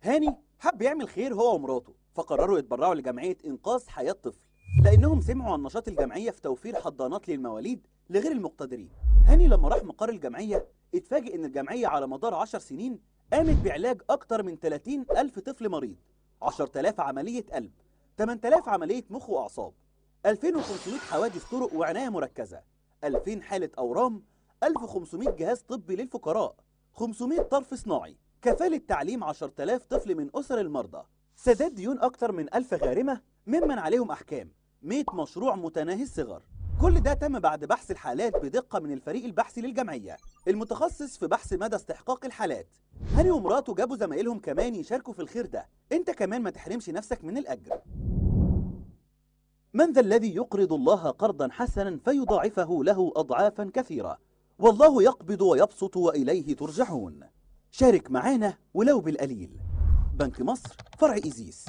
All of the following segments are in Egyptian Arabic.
هاني حب يعمل خير هو ومراته فقرروا يتبرعوا لجمعية إنقاذ حياة طفل لأنهم سمعوا عن نشاط الجمعية في توفير حضانات للمواليد لغير المقتدرين هاني لما راح مقر الجمعية اتفاجئ إن الجمعية على مدار 10 سنين قامت بعلاج أكتر من 30 ألف طفل مريض 10000 عملية قلب 8000 عملية مخ وأعصاب 2500 حوادث طرق وعناية مركزة 2000 حالة أورام 1500 جهاز طبي للفقراء 500 طرف صناعي كفالة تعليم 10000 طفل من أسر المرضى سداد ديون أكتر من 1000 غارمة ممن عليهم أحكام 100 مشروع متناهي الصغر كل ده تم بعد بحث الحالات بدقة من الفريق البحثي للجمعية المتخصص في بحث مدى استحقاق الحالات هاني ومراته جابوا زمايلهم كمان يشاركوا في الخير ده انت كمان ما تحرمش نفسك من الأجر من ذا الذي يقرض الله قرضا حسنا فيضاعفه له أضعافا كثيرة والله يقبض ويبسط وإليه ترجعون شارك معانا ولو بالقليل بنك مصر فرع إيزيس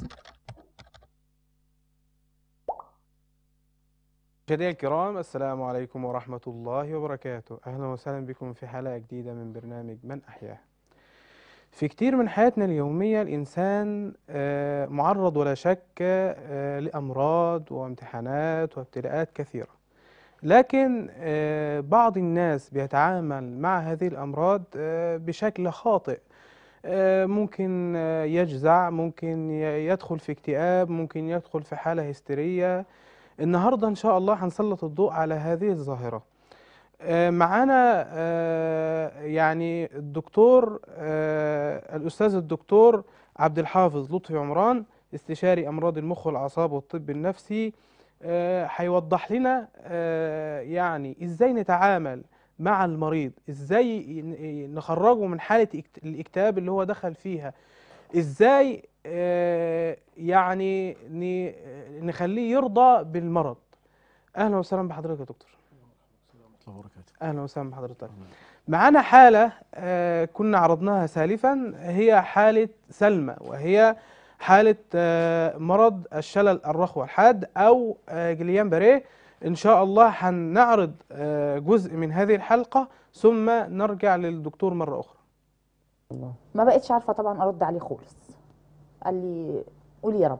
مشاهدينا الكرام السلام عليكم ورحمة الله وبركاته أهلا وسهلا بكم في حلقة جديدة من برنامج من أحياه في كتير من حياتنا اليومية الإنسان آه، معرض ولا شك آه، لأمراض وامتحانات وابتلاءات كثيرة لكن آه، بعض الناس بيتعامل مع هذه الأمراض آه، بشكل خاطئ آه، ممكن آه، يجزع ممكن ي- يدخل في اكتئاب ممكن يدخل في حالة هستيرية النهارده ان شاء الله هنسلط الضوء على هذه الظاهره آه، معانا آه، يعني الدكتور آه، الاستاذ الدكتور عبد الحافظ لطفي عمران استشاري امراض المخ والاعصاب والطب النفسي آه، هيوضح لنا آه، يعني ازاي نتعامل مع المريض ازاي ن- نخرجه من حاله اكت- الاكتئاب اللي هو دخل فيها ازاي آه، يعني ن- نخليه يرضى بالمرض اهلا وسهلا بحضرتك يا دكتور الله وبركاته اهلا وسهلا بحضرتك معانا حاله آه، كنا عرضناها سالفا هي حاله سلمى وهي حاله آه، مرض الشلل الرخوي الحاد او آه، جليان باريه ان شاء الله هنعرض آه، جزء من هذه الحلقه ثم نرجع للدكتور مره اخرى ما بقتش عارفه طبعا ارد عليه خالص قال لي قولي يا رب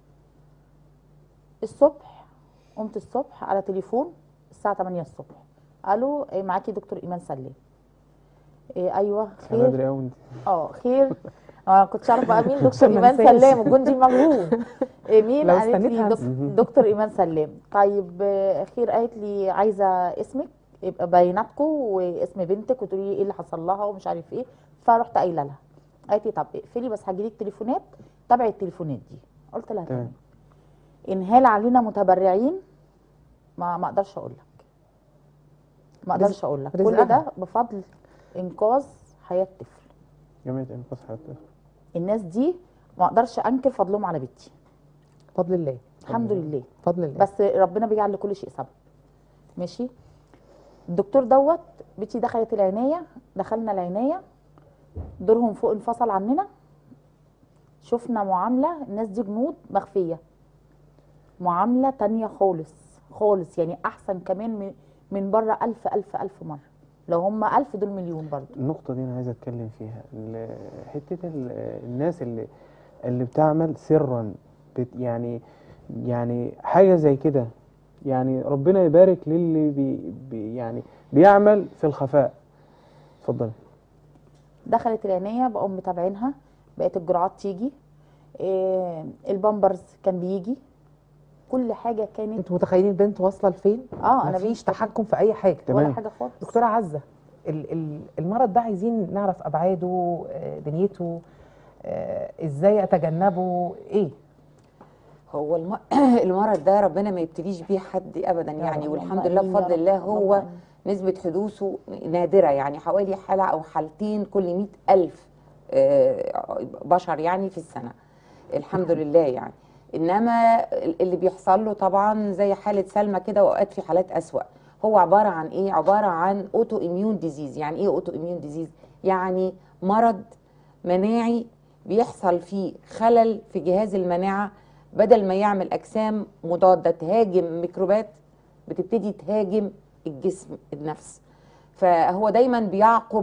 الصبح قمت الصبح على تليفون الساعه 8 الصبح قالوا إيه معاكي دكتور ايمان سلام إيه ايوه انا خير ادري قوي اه خير اه كنتش عارفه بقى مين دكتور عشان ما ايمان انساش. سلام الجندي المجهول إيه مين لو قالت استنيت لي دك... هنسى. دكتور ايمان سلام طيب آه، خير قالت لي عايزه اسمك يبقى بياناتكم واسم بنتك وتقولي لي ايه اللي حصل لها ومش عارف ايه فرحت قايله لها قالت لي طب اقفلي بس هجيلك تليفونات تابعي التليفونات دي قلت لها تمام. تمام انهال علينا متبرعين ما ما اقدرش اقول لك ما رزق- اقدرش اقول لك كل رزقها. ده بفضل انقاذ حياه طفل جمعيه انقاذ حياه الطفل الناس دي ما اقدرش انكر فضلهم على بنتي فضل الله الحمد لله فضل الله بس ربنا بيجعل لكل شيء سبب ماشي الدكتور دوت بنتي دخلت العنايه دخلنا العنايه دورهم فوق انفصل عننا شفنا معامله الناس دي جنود مخفيه معامله تانية خالص خالص يعني احسن كمان من من بره ألف ألف ألف مرة لو هم ألف دول مليون برضو النقطة دي أنا عايز أتكلم فيها ال- حتة ال- الناس اللي اللي بتعمل سرا بت يعني يعني حاجة زي كده يعني ربنا يبارك للي بي بي يعني بيعمل في الخفاء اتفضل دخلت العنايه بقوا متابعينها بقت الجرعات تيجي إيه البامبرز كان بيجي كل حاجه كانت انتوا متخيلين البنت واصله لفين اه انا مفيش مفيش تحكم في اي حاجه ولا تمام. حاجه خالص دكتوره عزه ال- ال- المرض ده عايزين نعرف ابعاده آه، دنيته آه، ازاي اتجنبه ايه هو الم... المرض ده ربنا ما يبتليش بيه حد ابدا يا يعني رب، والحمد اللهم لله آمين يا بفضل رب، الله اللهم هو آمين. نسبة حدوثه نادرة يعني حوالي حالة أو حالتين كل مئة ألف آه، بشر يعني في السنة الحمد لله يعني إنما اللي بيحصل له طبعا زي حالة سلمى كده وأوقات في حالات أسوأ هو عبارة عن إيه؟ عبارة عن أوتو إميون ديزيز يعني إيه أوتو إميون ديزيز؟ يعني مرض مناعي بيحصل فيه خلل في جهاز المناعة بدل ما يعمل أجسام مضادة تهاجم ميكروبات بتبتدي تهاجم الجسم النفس فهو دايما بيعقب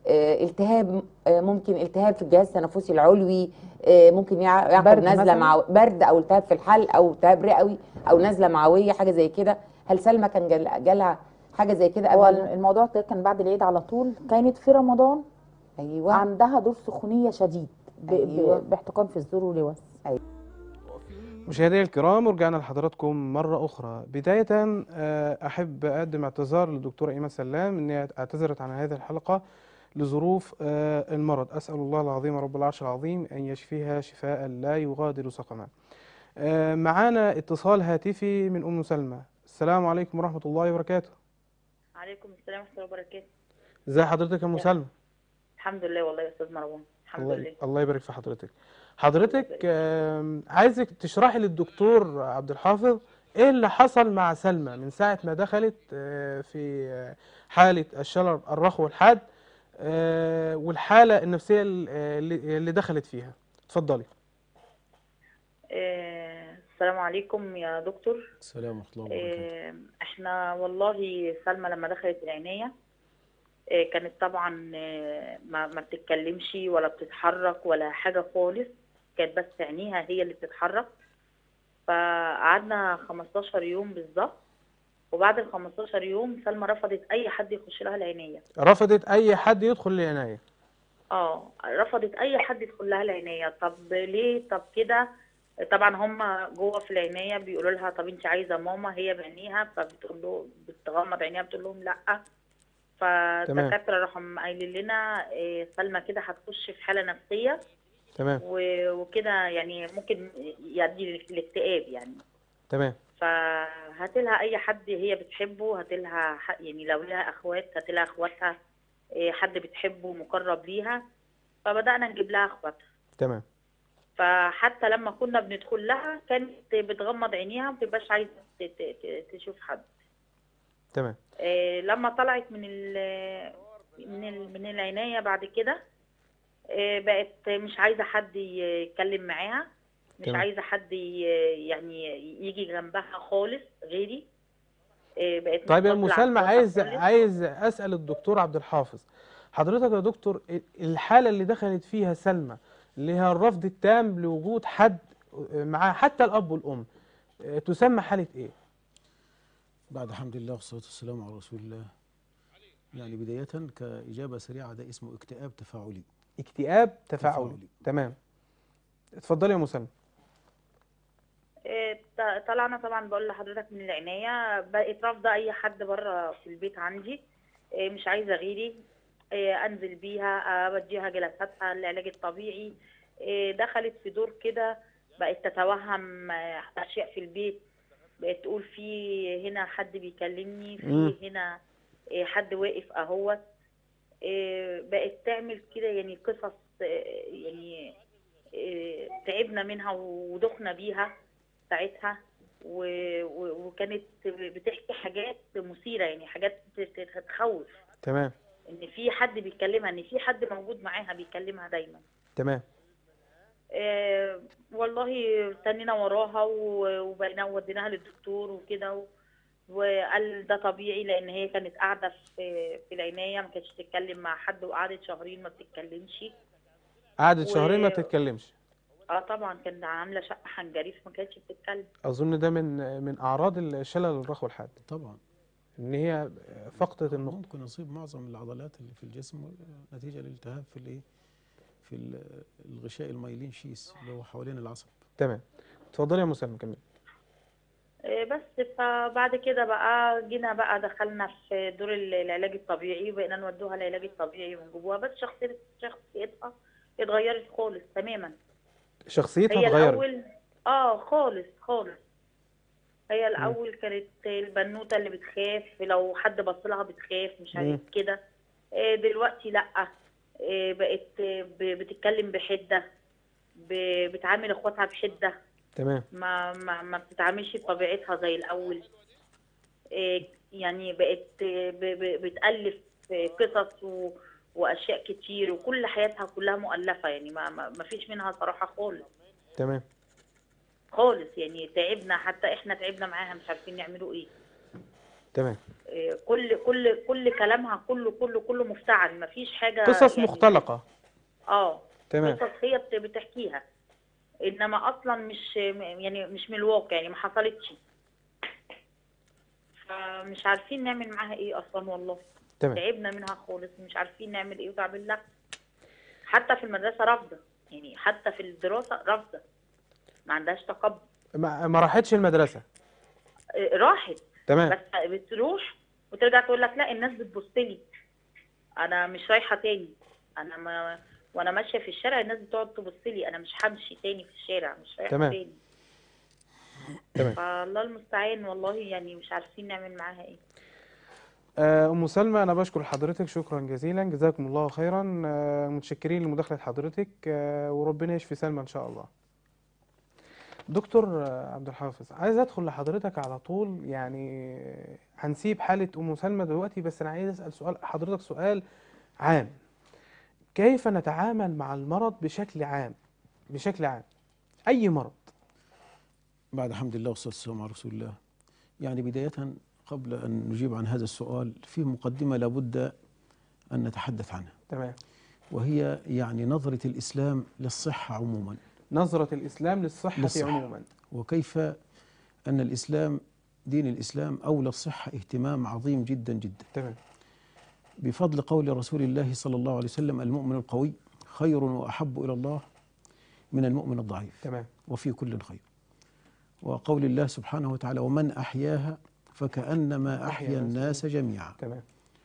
آه، التهاب آه، ممكن التهاب في الجهاز التنفسي العلوي آه، ممكن يع- يعقب برد نزله مثلاً؟ مع برد او التهاب في الحلق او التهاب رئوي او نزله معويه حاجه زي كده هل سلمى كان جال- جالها حاجه زي كده هو قبل الموضوع ده كان بعد العيد على طول كانت في رمضان ايوه عندها دور سخونيه شديد ب... أيوة. ب... باحتقان في الزور واللوز مشاهدينا الكرام ورجعنا لحضراتكم مرة أخرى بداية آه، أحب أقدم اعتذار للدكتورة إيمان سلام إن هي اعتذرت عن هذه الحلقة لظروف آه، المرض أسأل الله العظيم رب العرش العظيم أن يشفيها شفاء لا يغادر سقما آه، معانا اتصال هاتفي من أم سلمى السلام عليكم ورحمة الله وبركاته عليكم السلام ورحمة الله وبركاته ازي حضرتك يا أم سلمى الحمد لله والله يا أستاذ مروان الحمد الله لله الله يبارك في حضرتك حضرتك آم، عايزك تشرحي للدكتور عبد الحافظ ايه اللي حصل مع سلمى من ساعة ما دخلت آه، في آه، حالة الشلل الرخو الحاد آه، والحالة النفسية اللي اللي دخلت فيها اتفضلي آه، السلام عليكم يا دكتور السلام ورحمة الله وبركاته آه، احنا والله سلمى لما دخلت العناية آه، كانت طبعا آه، ما ما بتتكلمش ولا بتتحرك ولا حاجة خالص كانت بس عينيها هي اللي بتتحرك فقعدنا 15 يوم بالظبط وبعد ال 15 يوم سلمى رفضت أي حد يخش لها العناية رفضت اي حد يدخل العناية اه رفضت اي حد يدخل لها العنايه طب ليه طب كده طبعا هم جوه في العنايه بيقولوا لها طب انت عايزه ماما هي بعينيها فبتقول له بتغمض عينيها بتقول لهم لا فالدكاتره راحوا قايلين لنا إيه، سلمى كده هتخش في حاله نفسيه تمام و- وكده يعني ممكن يؤدي للاكتئاب يعني تمام فهات لها اي حد هي بتحبه هات لها ح- يعني لو لها اخوات هات لها اخواتها إيه، حد بتحبه مقرب ليها فبدانا نجيب لها اخواتها تمام فحتى لما كنا بندخل لها كانت بتغمض عينيها ما بتبقاش عايزه ت- ت- ت- تشوف حد تمام إيه، لما طلعت من ال من ال من العنايه بعد كده إيه، بقت مش عايزه حد يتكلم معاها مش تمام. عايزه حد ي- يعني يجي جنبها خالص غيري إيه، بقت طيب يا ام منفصلة عن سلمى اخواتها عايز خالص. عايز اسال الدكتور عبد الحافظ حضرتك يا دكتور الحاله اللي دخلت فيها سلمى اللي هي الرفض التام لوجود حد معاه حتى الاب والام تسمى حاله ايه بعد حمد الله والصلاة والسلام على رسول الله يعني بداية كإجابة سريعة ده اسمه اكتئاب تفاعلي اكتئاب تفاعلي تفاعلي. تمام اتفضلي يا ام سلمى إيه، ط- طلعنا طبعا بقول لحضرتك من العناية بقيت رافضة أي حد بره في البيت عندي إيه، مش عايزة غيري إيه، أنزل بيها أوديها جلساتها العلاج الطبيعي إيه، دخلت في دور كده بقت تتوهم آه، أشياء في البيت بقت تقول في هنا حد بيكلمني مم. في هنا إيه، حد واقف أهوت إيه، بقت تعمل كده يعني قصص إيه، يعني إيه، تعبنا منها ودخنا بيها ساعتها و- و- وكانت بتحكي حاجات مثيرة يعني حاجات تت- تخوف تمام ان في حد بيكلمها ان في حد موجود معاها بيكلمها دايما تمام آه والله تنينا وراها و- وبقينا وديناها للدكتور وكده و- وقال ده طبيعي لان هي كانت قاعده في في العنايه ما كانتش تتكلم مع حد وقعدت شهرين ما بتتكلمش قعدت و- شهرين ما بتتكلمش اه طبعا كانت عامله شقه حنجريف ما كانتش بتتكلم اظن ده من من اعراض الشلل الرخو الحاد طبعا ان هي فقدت النقطه ممكن يصيب معظم العضلات اللي في الجسم نتيجة للالتهاب في الايه في ال- الغشاء الميلين شيس اللي هو حوالين العصب تمام اتفضلي يا ام سلمى كملي آه، بس فبعد كده بقى جينا بقى دخلنا في دور ال- العلاج الطبيعي وبقينا نودوها العلاج الطبيعي ونجيبوها بس شخصية شخصيتها اتغيرت خالص تماما شخصيتها هي اتغيرت الأول اه خالص خالص هي الأول كانت البنوتة اللي بتخاف لو حد بص لها بتخاف مش عارف مم. كده آه، دلوقتي لأ آه، بقت ب- بتتكلم بحدة ب- بتعامل اخواتها بحدة تمام ما ما ما بتتعاملش بطبيعتها زي الأول إيه، يعني بقت ب- ب- بتألف قصص و- وأشياء كتير وكل حياتها كلها مؤلفة يعني ما ما ما فيش منها صراحة خالص تمام خالص يعني تعبنا حتى احنا تعبنا معاها مش عارفين نعملوا ايه تمام إيه، كل كل كل كلامها كله كله كله مفتعل مفيش حاجه قصص يعني- مختلقة اه تمام قصص هي بت- بتحكيها انما اصلا مش يعني مش من الواقع يعني ما حصلتش فمش عارفين نعمل معاها ايه اصلا والله تمام تعبنا منها خالص مش عارفين نعمل ايه وتعمل لها حتى في المدرسه رافضه يعني حتى في الدراسه رافضه ما عندهاش تقبل ما ما راحتش المدرسة إيه، راحت تمام بس بتروح وترجع تقول لك لا الناس بتبص لي انا مش رايحه تاني انا ما وانا ماشيه في الشارع الناس بتقعد تبص لي انا مش همشي تاني في الشارع مش رايحه تمام. تاني تمام. فالله المستعان والله يعني مش عارفين نعمل معاها ايه آه، أم سلمى أنا بشكر حضرتك شكرا جزيلا جزاكم الله خيرا آه، متشكرين لمداخلة حضرتك آه، وربنا يشفي سلمى إن شاء الله دكتور آه، عبد الحافظ عايز أدخل لحضرتك على طول يعني آه، هنسيب حالة أم سلمى دلوقتي بس أنا عايز أسأل سؤال حضرتك سؤال عام كيف نتعامل مع المرض بشكل عام بشكل عام أي مرض بعد حمد الله والصلاة والسلام على رسول الله يعني بداية قبل أن نجيب عن هذا السؤال في مقدمة لابد أن نتحدث عنها تمام وهي يعني نظرة الإسلام للصحة عموما نظرة الإسلام للصحة للصحة. عموما وكيف أن الإسلام دين الإسلام أولى الصحة اهتمام عظيم جدا جدا تمام بفضل قول رسول الله صلى الله عليه وسلم المؤمن القوي خير وأحب إلى الله من المؤمن الضعيف تمام وفي كل خير وقول الله سبحانه وتعالى ومن أحياها فكأنما أحيا الناس جميعا تمام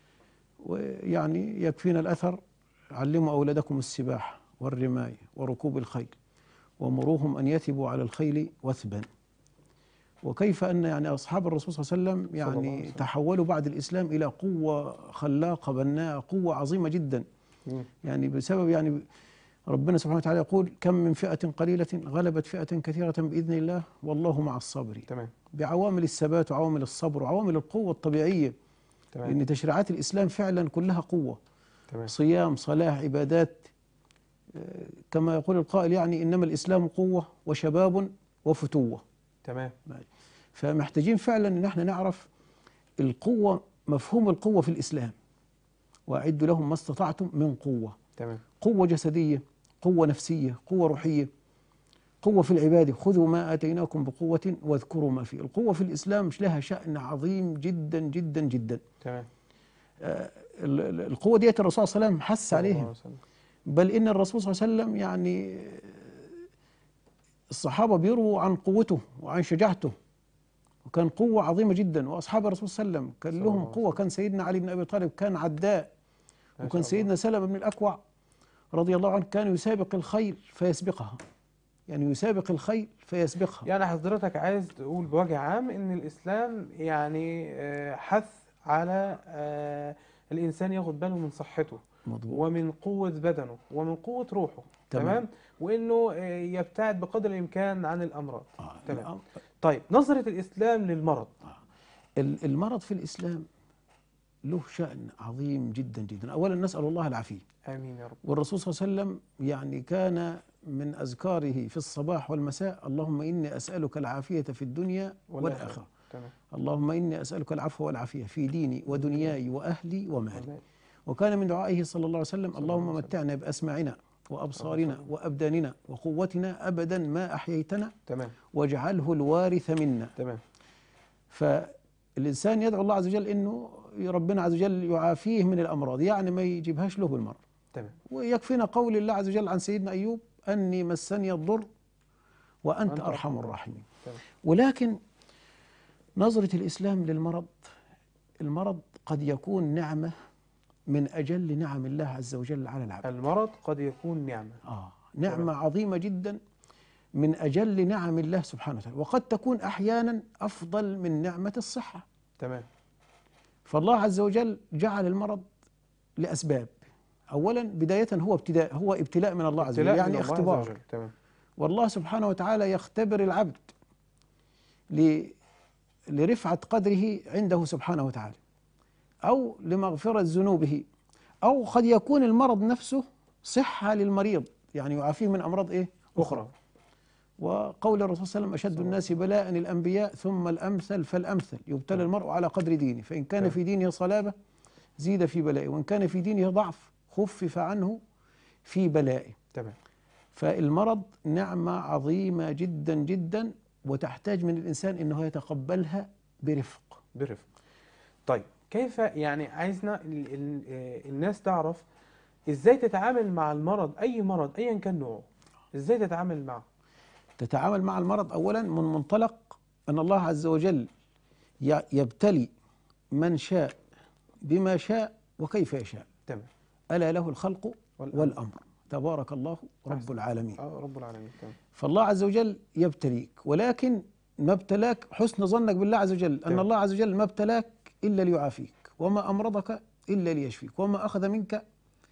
ويعني يكفينا الأثر علموا أولادكم السباحة والرماية وركوب الخيل ومروهم أن يثبوا على الخيل وثبا وكيف أن يعني أصحاب الرسول صلى الله عليه وسلم صلى الله عليه يعني وسلم. تحولوا بعد الإسلام إلى قوة خلاقة بناءة قوة عظيمة جدا مم. يعني بسبب يعني ربنا سبحانه وتعالى يقول كم من فئة قليلة غلبت فئة كثيرة بإذن الله والله مع الصابرين تمام بعوامل الثبات وعوامل الصبر وعوامل القوة الطبيعية تمام لأن تشريعات الإسلام فعلا كلها قوة تمام صيام صلاة عبادات آه، كما يقول القائل يعني إنما الإسلام قوة وشباب وفتوة تمام فمحتاجين فعلا إن احنا نعرف القوة مفهوم القوة في الإسلام وأعدوا لهم ما استطعتم من قوة تمام قوة جسدية قوة نفسية قوة روحية قوة في العبادة خذوا ما آتيناكم بقوة واذكروا ما فيه القوة في الإسلام مش لها شأن عظيم جدا جدا جدا تمام ال- ال- القوة ديت الرسول صلى الله عليه وسلم حث صلى الله عليها عليه وسلم. بل إن الرسول صلى الله عليه وسلم يعني الصحابة بيرووا عن قوته وعن شجاعته وكان قوة عظيمة جدا وأصحاب الرسول صلى الله عليه وسلم كان صلى لهم الله عليه قوة كان سيدنا علي بن أبي طالب كان عداء ما وكان شاء الله. سيدنا سلمة بن الأكوع رضي الله عنه كان يسابق الخيل فيسبقها يعني يسابق الخيل فيسبقها يعني حضرتك عايز تقول بوجه عام ان الاسلام يعني آه، حث على آه، الانسان ياخد باله من صحته مضبوط ومن قوة بدنه ومن قوة روحه تمام. تمام وانه آه، يبتعد بقدر الامكان عن الامراض آه، تمام. طيب نظرة الاسلام للمرض ال- المرض في الإسلام له شأن عظيم جدا جدا أولا نسأل الله العافية امين يا رب والرسول صلى الله عليه وسلم يعني كان من أذكاره في الصباح والمساء اللهم إني أسألك العافية في الدنيا والآخرة تمام اللهم إني أسألك العفو والعافية في ديني ودنياي وأهلي ومالي تمام. وكان من دعائه صلى الله عليه وسلم صلى الله عليه اللهم وسلم. متعنا بأسماعنا وأبصارنا وسلم. وأبداننا وقوتنا أبدا ما أحييتنا تمام واجعله الوارث منا تمام فالإنسان يدعو الله عز وجل إنه ربنا عز وجل يعافيه من الأمراض يعني ما يجيبهاش له بالمرة تمام ويكفينا قول الله عز وجل عن سيدنا أيوب أني مسني الضر وأنت وأنت أرحم أرحم الراحمين تمام. ولكن نظرة الإسلام للمرض المرض قد يكون نعمة من أجل نعم الله عز وجل على العبد المرض قد يكون نعمة آه نعمة عظيمة جدا من أجل نعم الله سبحانه وتعالى وقد تكون أحيانا أفضل من نعمة الصحة تمام فالله عز وجل جعل المرض لأسباب أولا بداية هو ابتداء هو ابتلاء من الله عز وجل ابتلاء من يعني الله عز اختبار وجل. تمام والله سبحانه وتعالى يختبر العبد ل- لرفعة قدره عنده سبحانه وتعالى أو لمغفرة ذنوبه أو قد يكون المرض نفسه صحة للمريض يعني يعافيه من أمراض إيه؟ أخرى وقول الرسول صلى الله عليه وسلم أشد الناس بلاء الأنبياء ثم الأمثل فالأمثل يبتلى المرء على قدر دينه فإن كان نعم. في دينه صلابة زيد في بلائه وإن كان في دينه ضعف خفف عنه في بلائه تمام فالمرض نعمة عظيمة جدا جدا وتحتاج من الإنسان أنه يتقبلها برفق برفق طيب كيف يعني عايزنا ال ال آه، الناس تعرف ازاي تتعامل مع المرض اي مرض ايا كان نوعه ازاي تتعامل معه تتعامل مع المرض أولا من منطلق أن الله عز وجل ي- يبتلي من شاء بما شاء وكيف يشاء تمام ألا له الخلق والأمر. والأمر تبارك الله رب أحسن. العالمين اه رب العالمين تمام فالله عز وجل يبتليك ولكن ما ابتلاك حسن ظنك بالله عز وجل أن تمام. الله عز وجل ما ابتلاك إلا ليعافيك وما أمرضك إلا ليشفيك وما أخذ منك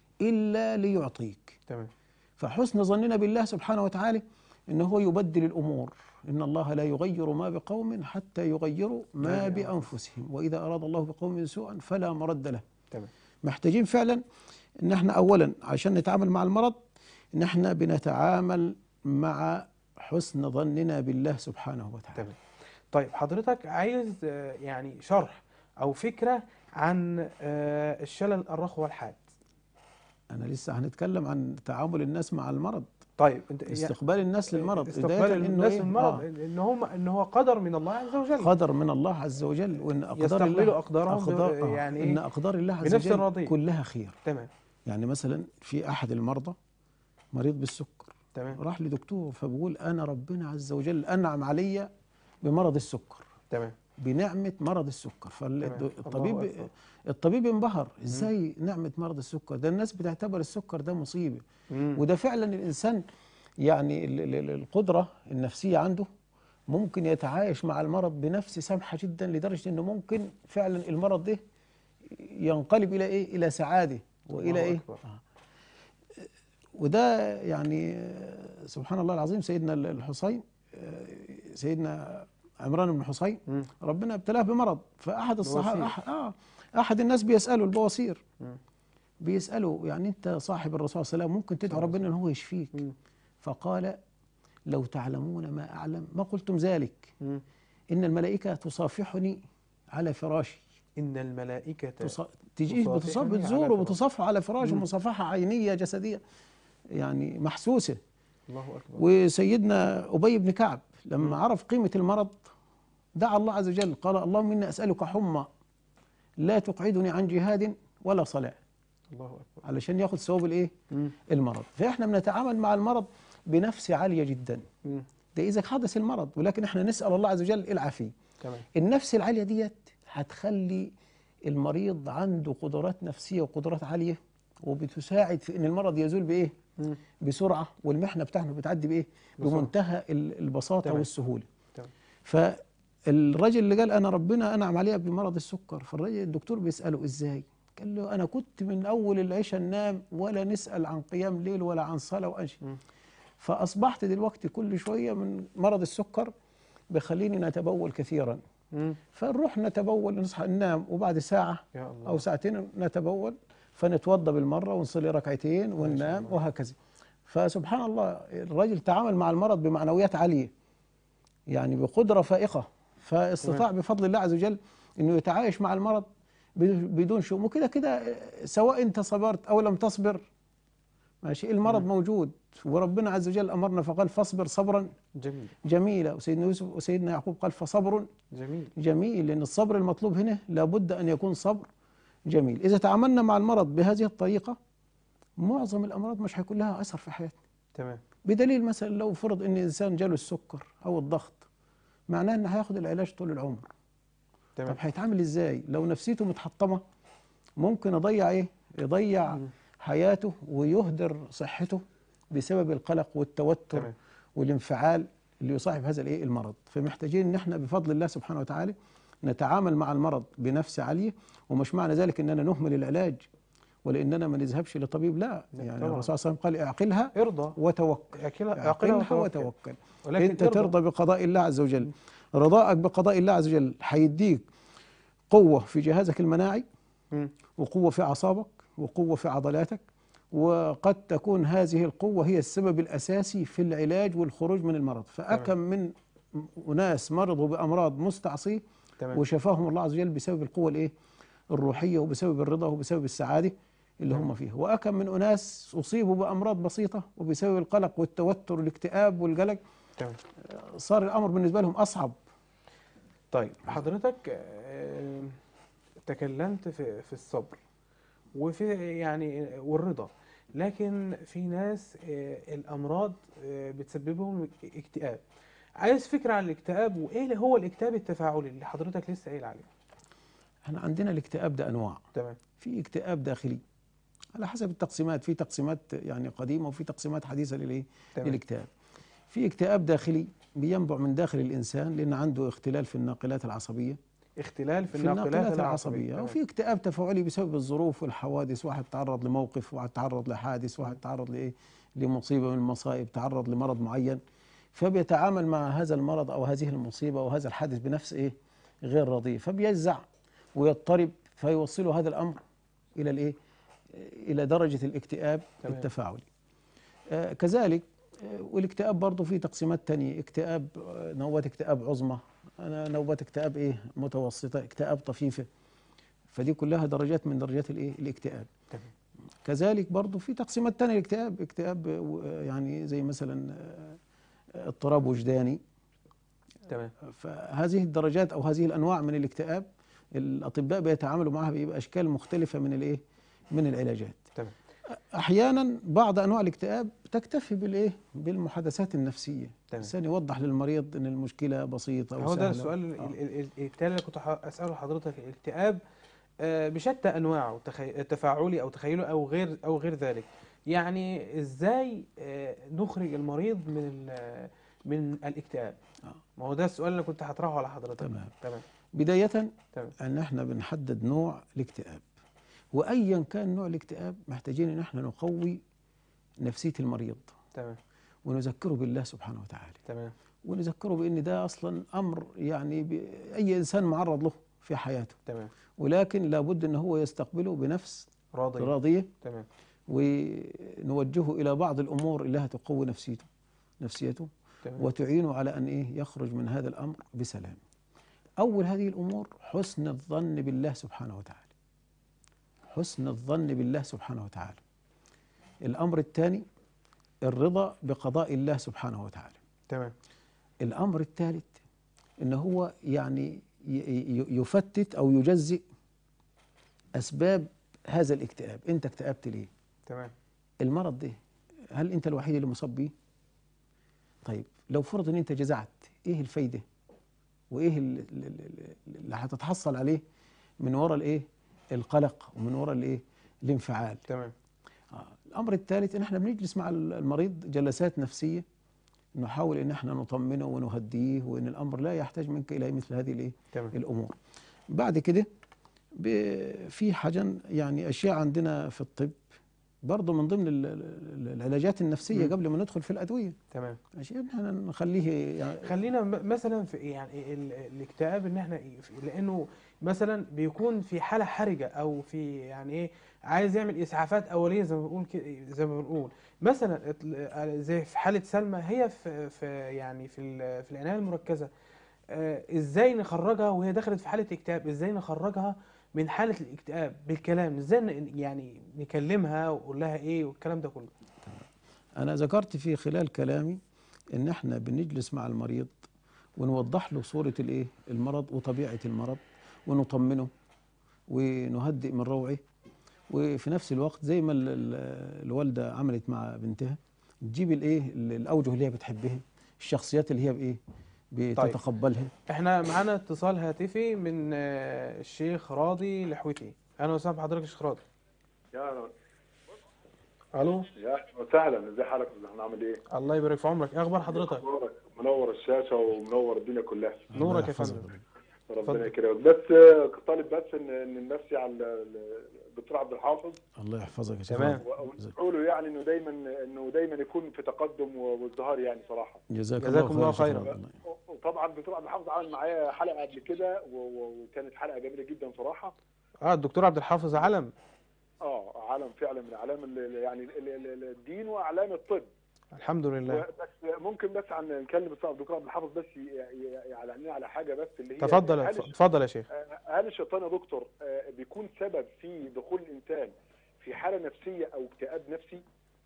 إلا ليعطيك تمام فحسن ظننا بالله سبحانه وتعالى انه هو يبدل الامور ان الله لا يغير ما بقوم حتى يغيروا ما ما بانفسهم واذا اراد الله بقوم سوءا فلا مرد له تمام محتاجين فعلا ان احنا اولا عشان نتعامل مع المرض ان احنا بنتعامل مع حسن ظننا بالله سبحانه وتعالى تمام طيب حضرتك عايز آه، يعني شرح او فكره عن آه، الشلل الرخوي والحاد انا لسه هنتكلم عن تعامل الناس مع المرض طيب انت يعني استقبال الناس للمرض استقبال بداية إنه الناس إيه؟ للمرض آه. ان هم ان هو قدر من الله عز وجل قدر من الله عز وجل وان اقدار يستقبلوا الله أقدارهم ب- أقدار آه يعني ان إيه؟ اقدار الله عز بنفس وجل الرضيع. كلها خير تمام يعني مثلا في احد المرضى مريض بالسكر تمام راح لدكتور فبقول انا ربنا عز وجل انعم علي بمرض السكر تمام بنعمه مرض السكر تمام. الله فالطبيب أكبر. الطبيب انبهر ازاي نعمه مرض السكر ده الناس بتعتبر السكر ده مصيبه مم. وده فعلا الانسان يعني ال- ال- ال- القدره النفسيه عنده ممكن يتعايش مع المرض بنفس سمحه جدا لدرجه انه ممكن فعلا المرض ده ينقلب الى ايه؟ الى سعاده والى الله ايه؟ أكبر. آه. وده يعني آه، سبحان الله العظيم سيدنا ال- الحسين آه، سيدنا عمران بن حسين مم. ربنا ابتلاه بمرض فاحد الصحابه بواسير. أح آه احد الناس بيساله البواسير مم. بيساله يعني انت صاحب الرسول صلى الله عليه وسلم ممكن تدعو ربنا ان هو يشفيك مم. فقال لو تعلمون ما اعلم ما قلتم ذلك مم. ان الملائكه تصافحني على فراشي ان الملائكه تص... تجي تصافحني بتصف على بتزوره فراشه. وبتصافحه على فراشه مم. مصافحه عينيه جسديه يعني محسوسه الله اكبر وسيدنا ابي بن كعب لما عرف قيمه المرض دعا الله عز وجل قال اللهم اني اسالك حمى لا تقعدني عن جهاد ولا صلاه الله اكبر علشان ياخذ ثواب الايه مم. المرض فاحنا بنتعامل مع المرض بنفس عاليه جدا مم. ده اذا حدث المرض ولكن احنا نسال الله عز وجل العافيه تمام النفس العاليه ديت هتخلي المريض عنده قدرات نفسيه وقدرات عاليه وبتساعد في ان المرض يزول بايه مم. بسرعه والمحنه بتاعته بتعدي بايه بسرعة. بمنتهى ال- البساطه تمام. والسهوله تمام. فالراجل اللي قال انا ربنا انعم عليا بمرض السكر فالراجل الدكتور بيساله ازاي قال له انا كنت من اول العشاء ننام ولا نسال عن قيام ليل ولا عن صلاه وانشي مم. فاصبحت دلوقتي كل شويه من مرض السكر بيخليني نتبول كثيرا مم. فنروح نتبول نصحى ننام وبعد ساعه يا الله او ساعتين نتبول فنتوضا بالمره ونصلي ركعتين وننام الله. وهكذا فسبحان الله الرجل تعامل مع المرض بمعنويات عاليه يعني بقدره فائقه فاستطاع بفضل الله عز وجل انه يتعايش مع المرض ب- بدون شؤم وكده كده سواء انت صبرت او لم تصبر ماشي المرض موجود وربنا عز وجل امرنا فقال فاصبر صبرا جميل جميلا وسيدنا يوسف وسيدنا يعقوب قال فصبر جميل جميل لأن الصبر المطلوب هنا لابد أن يكون صبر جميل إذا تعاملنا مع المرض بهذه الطريقة معظم الأمراض مش هيكون لها أثر في حياتنا تمام بدليل مثلا لو فرض أن إنسان جاله السكر أو الضغط معناه أنه هياخد العلاج طول العمر طب تمام هيتعامل إزاي لو نفسيته متحطمة ممكن يضيع إيه يضيع مم. حياته ويهدر صحته بسبب القلق والتوتر تمام والانفعال اللي يصاحب هذا الايه المرض فمحتاجين ان احنا بفضل الله سبحانه وتعالى نتعامل مع المرض بنفس عاليه ومش معنى ذلك اننا نهمل العلاج ولاننا ما نذهبش لطبيب لا لا يعني طبعاً. الرسول صلى الله عليه وسلم قال اعقلها ارضى وتوكل اعقلها اعقلها اعقلها وتوكل ولكن انت ترضى بقضاء الله عز وجل رضاءك بقضاء الله عز وجل هيديك قوه في جهازك المناعي مم. وقوه في اعصابك وقوه في عضلاتك وقد تكون هذه القوة هي السبب الأساسي في العلاج والخروج من المرض فأكم من أناس مرضوا بأمراض مستعصية تمام وشفاهم الله عز وجل بسبب القوة الإيه الروحية وبسبب الرضا وبسبب السعادة اللي هم فيها وأكم من أناس أصيبوا بأمراض بسيطة وبسبب القلق والتوتر والاكتئاب والقلق تمام صار الأمر بالنسبة لهم أصعب طيب حضرتك آه، تكلمت في في الصبر وفي يعني والرضا لكن في ناس آه، الامراض آه، بتسببهم اكتئاب عايز فكرة عن الاكتئاب وايه اللي هو الاكتئاب التفاعلي اللي حضرتك لسه قايل عليه احنا عندنا الاكتئاب ده أنواع تمام في اكتئاب داخلي على حسب التقسيمات في تقسيمات يعني قديمة وفي تقسيمات حديثة للإيه تمام للاكتئاب في اكتئاب داخلي بينبع من داخل الإنسان لأن عنده اختلال في الناقلات العصبية اختلال في في الناقلات العصبية تمام. وفي اكتئاب تفاعلي بسبب الظروف والحوادث واحد تعرض لموقف واحد تعرض لحادث واحد تعرض لايه لمصيبه من المصائب تعرض لمرض معين فبيتعامل مع هذا المرض او هذه المصيبه او هذا الحادث بنفس ايه غير رضيه فبيجزع ويضطرب فيوصله هذا الامر الى الايه الى درجه الاكتئاب تمام. التفاعلي آه كذلك آه، والاكتئاب برضه في تقسيمات تانية اكتئاب آه، نوبات اكتئاب عظمى أنا نوبات اكتئاب ايه متوسطة اكتئاب طفيفة فدي كلها درجات من درجات الايه الاكتئاب تمام. كذلك برضو في تقسيمات تانية الاكتئاب اكتئاب آه، يعني زي مثلا آه، اضطراب وجداني تمام فهذه الدرجات او هذه الانواع من الاكتئاب الاطباء بيتعاملوا معها باشكال مختلفة من الايه من العلاجات تمام احيانا بعض انواع الاكتئاب تكتفي بالايه بالمحادثات النفسيه تمام. الانسان يوضح للمريض ان المشكله بسيطه هو ده وسهلة. السؤال ال- آه. ال- ال- التالي اللي كنت ح- اساله لحضرتك الاكتئاب آه، بشتى انواعه تخي- تفاعلي او تخيلي او غير او غير ذلك يعني ازاي آه، نخرج المريض من ال- من الاكتئاب آه. ما هو ده السؤال اللي كنت هطرحه على حضرتك تمام. تمام بدايه تمام ان احنا بنحدد نوع الاكتئاب وايا كان نوع الاكتئاب محتاجين ان احنا نقوي نفسيه المريض تمام ونذكره بالله سبحانه وتعالى تمام ونذكره بان ده اصلا امر يعني ب- اي انسان معرض له في حياته تمام ولكن لابد ان هو يستقبله بنفس راضي راضيه تمام ونوجهه الى بعض الامور اللي هتقوي نفسيته نفسيته تمام وتعينه على ان ايه يخرج من هذا الامر بسلام. اول هذه الامور حسن الظن بالله سبحانه وتعالى. حسن الظن بالله سبحانه وتعالى. الامر الثاني الرضا بقضاء الله سبحانه وتعالى. تمام الامر الثالث ان هو يعني ي- ي- يفتت او يجزئ اسباب هذا الاكتئاب، انت اكتئبت ليه؟ تمام المرض ده هل انت الوحيد اللي مصاب بيه؟ طيب لو فرض ان انت جزعت ايه الفايده؟ وايه ال- ال- ال- اللي هتتحصل عليه من وراء الايه؟ القلق ومن وراء الايه؟ الانفعال. تمام آه. الامر الثالث ان احنا بنجلس مع المريض جلسات نفسيه نحاول ان احنا نطمنه ونهديه وان الامر لا يحتاج منك الى مثل هذه الايه؟ تمام الامور. بعد كده ب- في حاجه يعني اشياء عندنا في الطب برضه من ضمن ال- ال- العلاجات النفسيه مم. قبل ما ندخل في الادويه تمام عشان احنا نخليه يعني خلينا م- مثلا في يعني ال- الاكتئاب ان احنا إيه، في- لانه مثلا بيكون في حاله حرجه او في يعني ايه عايز يعمل اسعافات اوليه زي ما بنقول كده زي ما بنقول مثلا ات- زي في حاله سلمى هي في, في يعني في ال- في العنايه المركزه آه، ازاي نخرجها وهي دخلت في حاله اكتئاب ازاي نخرجها من حاله الاكتئاب بالكلام ازاي ن- يعني نكلمها ونقول لها ايه والكلام ده كله انا ذكرت في خلال كلامي ان احنا بنجلس مع المريض ونوضح له صوره الايه المرض وطبيعه المرض ونطمنه ونهدئ من روعه وفي نفس الوقت زي ما ال- ال- الوالده عملت مع بنتها تجيب الايه ال- الاوجه اللي هي بتحبها الشخصيات اللي هي بايه بتتقبلها احنا معانا اتصال هاتفي من آه، الشيخ راضي لحوتي اهلا وسهلا بحضرتك يا شيخ راضي يا الو يا أهلا وسهلا ازي حالك احنا عامل ايه؟ الله يبارك في عمرك ايه اخبار حضرتك أخبارك؟ منور الشاشه ومنور الدنيا كلها نورك الله يا يحفظك. فندم ربنا اتفضل. يكرمك بس آه، كنت طالب بس ان ان النفسي على ال- ال- الدكتور عبد الحافظ الله يحفظك يا شيخ تمام. وادعوا له يعني انه دايما انه دايما يكون في تقدم وازدهار يعني صراحه جزاك جزاكم الله الله خير خيرا. يا شيخ الله. وطبعا الدكتور عبد الحافظ عمل معايا حلقه قبل كده و- و- وكانت حلقه جميله جدا صراحه اه الدكتور عبد الحافظ علم اه علم فعلا من اعلام ال- ال- يعني ال- ال- ال- الدين واعلام الطب الحمد لله بس ممكن بس عن نتكلم بس عن الدكتور عبد الحافظ بس ي- ي- يعلمنا على حاجه بس اللي هي تفضل هل اتفضل يا شيخ آه، هل الشيطان يا دكتور آه، بيكون سبب في دخول الانسان في حاله نفسيه او اكتئاب نفسي؟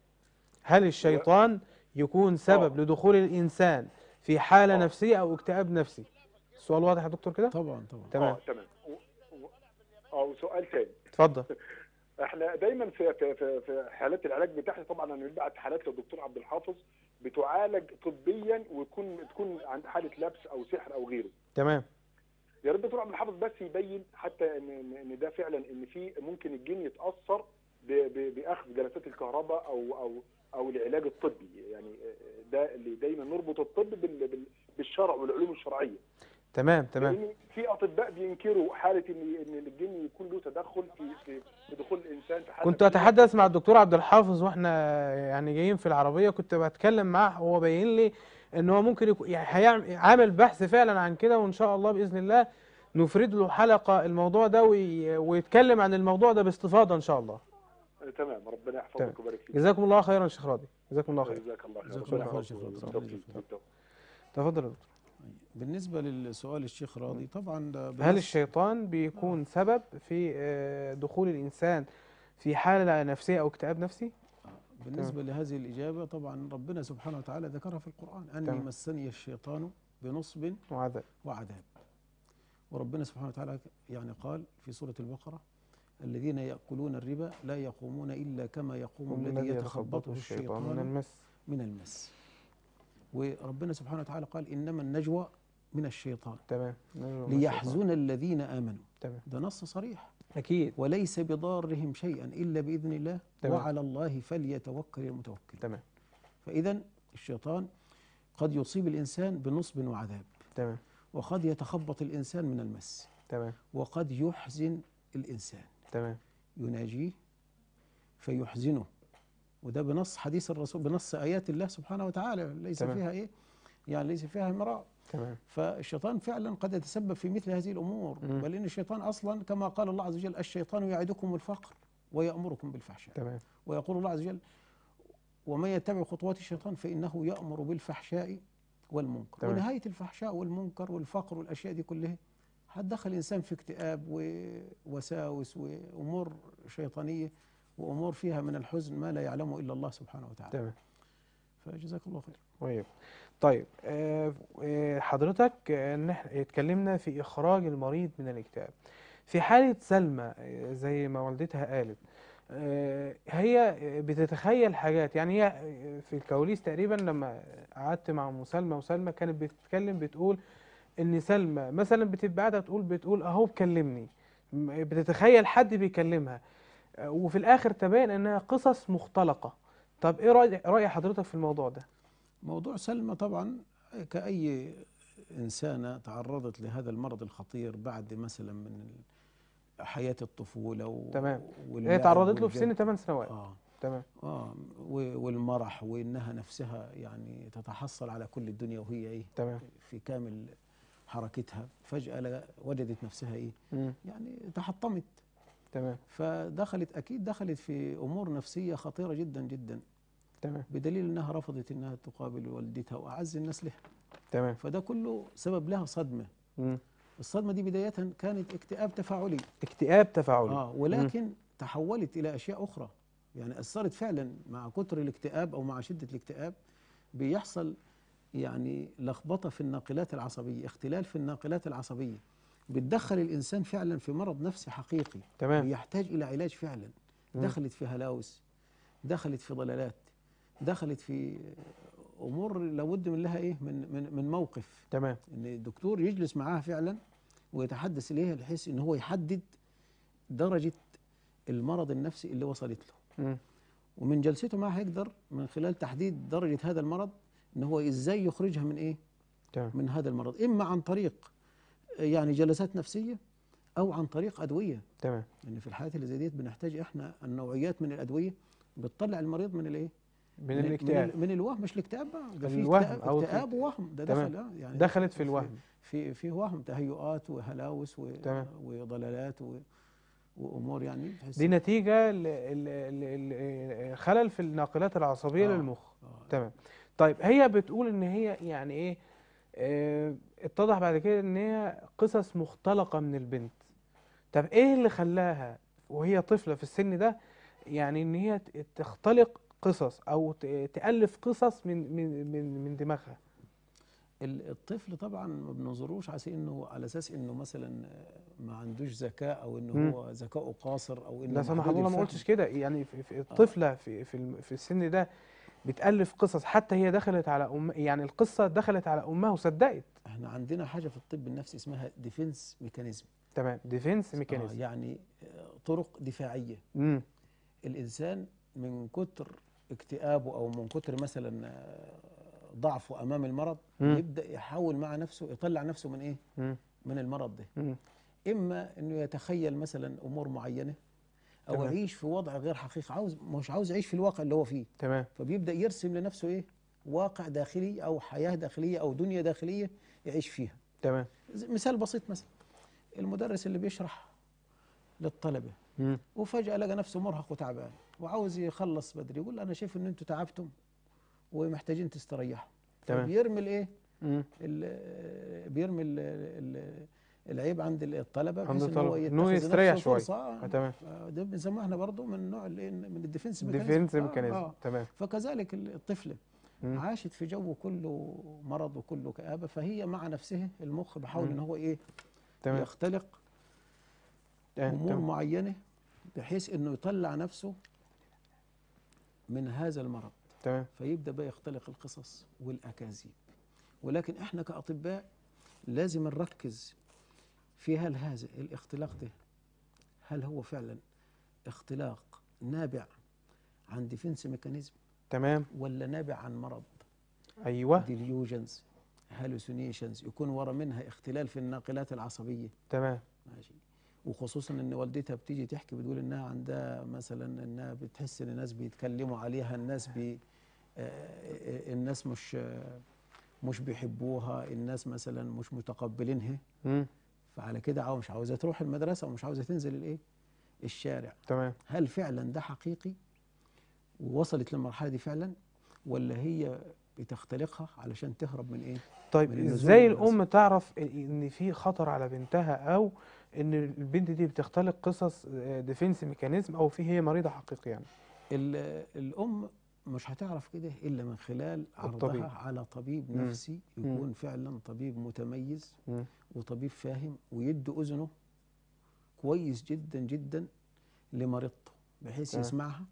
هل الشيطان يكون سبب آه. لدخول الإنسان في حالة آه. نفسية أو اكتئاب نفسي السؤال واضح يا دكتور كده طبعا طبعا تمام اه تمام و- و- اه وسؤال تاني اتفضل احنا دايما في في في, في حالات العلاج بتاعتي طبعا انا ببعت حالات للدكتور عبد الحافظ بتعالج طبيا ويكون تكون عند حاله لبس او سحر او غيره تمام يا ريت الدكتور عبد الحافظ بس يبين حتى ان ان إن ده فعلا ان في ممكن الجن يتاثر ب- ب- باخذ جلسات الكهرباء او او او العلاج الطبي يعني ده اللي دايما نربط الطب بال- بال- بالشرع والعلوم الشرعيه تمام تمام لان في اطباء بينكروا حاله ان ان الجن يكون له تدخل في في, في دخول الانسان في حاله كنت اتحدث مع الدكتور عبد الحافظ واحنا يعني جايين في العربيه كنت بتكلم معاه هو باين لي ان هو ممكن يكون يعني هيعمل عامل بحث فعلا عن كده وان شاء الله باذن الله نفرد له حلقه الموضوع ده وي... ويتكلم عن الموضوع ده باستفاضه ان شاء الله تمام ربنا تمام. يحفظك ويبارك فيك جزاكم الله خيرا شيخ راضي جزاكم الله خير جزاك الله خير جزاك ربنا الله خير يحفظك شيخ رضا. ويبارك ربنا فيك. يحفظك. تفضل يا دكتور بالنسبه للسؤال الشيخ راضي طبعا ده هل بنص- الشيطان بيكون سبب في آه، دخول الانسان في حاله نفسيه او اكتئاب نفسي بالنسبة لهذه الإجابة طبعا ربنا سبحانه وتعالى ذكرها في القرآن أني تمام. مسني الشيطان بنصب وعذاب وعذاب وربنا سبحانه وتعالى يعني قال في سورة البقرة الذين يأكلون الربا لا يقومون إلا كما يقوم الذي يتخبطه الشيطان من المس من المس وربنا سبحانه وتعالى قال إنما النجوى من الشيطان تمام ليحزن الذين آمنوا تمام ده نص صريح اكيد وليس بضارهم شيئا إلا بإذن الله تمام. وعلى الله فليتوكل المتوكل تمام فإذا الشيطان قد يصيب الإنسان بنصب وعذاب تمام وقد يتخبط الإنسان من المس تمام وقد يحزن الإنسان تمام يناجيه فيحزنه وده بنص حديث الرسول بنص آيات الله سبحانه وتعالى ليس تمام. فيها إيه يعني ليس فيها امرأة تمام فالشيطان فعلا قد يتسبب في مثل هذه الأمور مم. بل إن الشيطان أصلا كما قال الله عز وجل الشيطان يعدكم الفقر ويأمركم بالفحشاء تمام ويقول الله عز وجل ومن يتبع خطوات الشيطان فإنه يأمر بالفحشاء والمنكر تمام. ونهاية الفحشاء والمنكر والفقر والأشياء دي كلها هتدخل الإنسان في اكتئاب ووساوس وأمور شيطانية وأمور فيها من الحزن ما لا يعلمه إلا الله سبحانه وتعالى تمام فجزاك الله خير طيب طيب آه، آه، حضرتك آه، ان احنا اتكلمنا في اخراج المريض من الاكتئاب في حالة سلمى آه، زي ما والدتها قالت آه، هي بتتخيل حاجات يعني هي آه، في الكواليس تقريبا لما قعدت مع ام سلمى وسلمى كانت بتتكلم بتقول ان سلمى مثلا بتبقى قاعده تقول بتقول اهو بكلمني م- بتتخيل حد بيكلمها آه، وفي الاخر تبين انها قصص مختلقه طب ايه رأي رأي حضرتك في الموضوع ده موضوع سلمى طبعا كأي إنسانة تعرضت لهذا المرض الخطير بعد مثلا من حياة الطفولة و... تمام. هي واللعب تعرضت له في سن والجد. 8 سنوات آه. تمام آه و- والمرح وإنها نفسها يعني تتحصل على كل الدنيا وهي إيه تمام في كامل حركتها فجأة لا- وجدت نفسها إيه مم. يعني تحطمت تمام فدخلت أكيد دخلت في أمور نفسية خطيرة جدا جدا تمام بدليل أنها رفضت أنها تقابل والدتها وأعز الناس لها تمام فده كله سبب لها صدمة مم. الصدمة دي بداية كانت اكتئاب تفاعلي اكتئاب تفاعلي آه ولكن تحولت إلى أشياء أخرى يعني أثرت فعلا مع كتر الاكتئاب أو مع شدة الاكتئاب بيحصل يعني لخبطة في الناقلات العصبية اختلال في الناقلات العصبية بتدخل الإنسان فعلا في مرض نفسي حقيقي تمام ويحتاج إلى علاج فعلا مم. دخلت في هلاوس دخلت في ضلالات دخلت في أمور لابد من لها إيه من من من موقف تمام ان الدكتور يجلس معاها فعلا ويتحدث اليها بحيث ان هو يحدد درجه المرض النفسي اللي وصلت له مم. ومن جلسته معها يقدر من خلال تحديد درجه هذا المرض ان هو ازاي يخرجها من ايه تمام من هذا المرض اما عن طريق يعني جلسات نفسيه او عن طريق ادويه تمام يعني في الحالات اللي زي ديت بنحتاج احنا النوعيات من الادويه بتطلع المريض من الايه من الاكتئاب من, من الوهم مش الاكتئاب بقى ده في الوهم اكتئاب, أو اكتئاب ووهم ده تمام. دخل آه، يعني دخلت في الوهم في في وهم تهيؤات وهلاوس و- تمام. وضلالات و وامور يعني بتحس دي نتيجة ل- ل- ل- ل- خلل في الناقلات العصبية آه. للمخ آه. تمام طيب هي بتقول ان هي يعني ايه آه، اتضح بعد كده ان هي قصص مختلقة من البنت طب ايه اللي خلاها وهي طفلة في السن ده يعني ان هي ت- تختلق قصص او ت- تألف قصص من من من من دماغها ال- الطفل طبعا ما بننظروش على أساس انه على اساس انه مثلا آه، ما عندوش ذكاء او انه مم. هو ذكاؤه قاصر او انه لا سمح محدود الله ما الفهم. قلتش كده يعني في في الطفلة في في الم- في السن ده بتألف قصص حتى هي دخلت على أم يعني القصة دخلت على أمها وصدقت احنا عندنا حاجه في الطب النفسي اسمها ديفنس ميكانيزم تمام ديفنس ميكانيزم يعني آه، طرق دفاعيه امم الانسان من كتر اكتئابه او من كتر مثلا آه، ضعفه امام المرض مم. يبدا يحاول مع نفسه يطلع نفسه من ايه مم. من المرض ده مم. اما انه يتخيل مثلا امور معينه او تمام. يعيش في وضع غير حقيقي عاوز مش عاوز يعيش في الواقع اللي هو فيه تمام فبيبدا يرسم لنفسه ايه واقع داخلي او حياه داخليه او دنيا داخليه يعيش فيها تمام زي- مثال بسيط مثلا المدرس اللي بيشرح للطلبه مم. وفجاه لقى نفسه مرهق وتعبان وعاوز يخلص بدري يقول انا شايف ان انتوا تعبتم ومحتاجين تستريحوا تمام. فبيرمي الايه مم. ال- بيرمي ال- ال- العيب عند الطلبه عند بحيث ان هو الطلبة. إن هو يتخذ يستريح نفسه شوية. فرصة. آه، تمام. آه، ده بنسموه احنا برضه من نوع الايه من الديفنس ديفنس ميكانيزم تمام فكذلك الطفله مم. عاشت في جو كله مرض وكله كآبة فهي مع نفسها المخ بيحاول مم. ان هو ايه تمام يختلق آه، امور تمام. معينه بحيث انه يطلع نفسه من هذا المرض تمام فيبدا بقى يختلق القصص والاكاذيب ولكن احنا كاطباء لازم نركز في هل هذا الاختلاق ده هل هو فعلا اختلاق نابع عن ديفنس ميكانيزم تمام ولا نابع عن مرض ايوه ديليوجنز هالوسينيشنز يكون ورا منها اختلال في الناقلات العصبيه تمام ماشي وخصوصا ان والدتها بتيجي تحكي بتقول انها عندها مثلا انها بتحس ان الناس بيتكلموا عليها الناس بي آه، الناس مش آه، مش بيحبوها الناس مثلا مش متقبلينها مم. فعلى كده عاو- مش عاوزه تروح المدرسه ومش عاوزه تنزل الايه الشارع تمام هل فعلا ده حقيقي ووصلت للمرحله دي فعلا ولا هي بتختلقها علشان تهرب من ايه طيب من النزول ازاي للمدرسة. الام تعرف ان في خطر على بنتها او ان البنت دي بتختلق قصص ديفنس ميكانيزم او في هي مريضه حقيقي يعني ال- الام مش هتعرف كده الا من خلال عرضها الطبيب. على طبيب مم. نفسي يكون فعلا طبيب متميز مم. وطبيب فاهم ويدي اذنه كويس جدا جدا لمريضته بحيث تمام. يسمعها